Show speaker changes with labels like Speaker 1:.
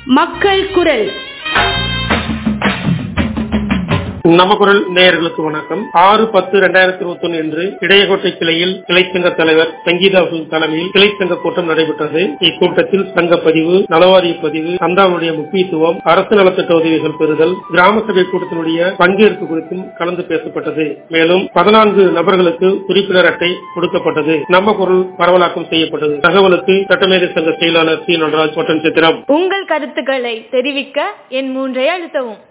Speaker 1: மக்கள் குரல்
Speaker 2: நம்ம குரல் நேயர்களுக்கு வணக்கம் ஆறு பத்து இரண்டாயிரத்தி இருபத்தி ஒன்று என்று இடையகோட்டை கிளையில் கிளைச்சங்க தலைவர் சங்கீதா அவர்கள் தலைமையில் கிளைச்சங்க கூட்டம் நடைபெற்றது இக்கூட்டத்தில் சங்க பதிவு நலவாரிய பதிவு சந்தாவுடைய முக்கியத்துவம் அரசு நலத்திட்ட உதவிகள் பெறுதல் கிராம சபை கூட்டத்தினுடைய பங்கேற்பு குறித்தும் கலந்து பேசப்பட்டது மேலும் பதினான்கு நபர்களுக்கு உறுப்பினர் அட்டை கொடுக்கப்பட்டது நம்ம குரல் பரவலாக்கம் செய்யப்பட்டது தகவலுக்கு சட்டமேதை சங்க செயலாளர் சி நடராஜ் ஒட்டன் சித்திரம்
Speaker 1: உங்கள் கருத்துக்களை தெரிவிக்க என் மூன்றை அழுத்தவும்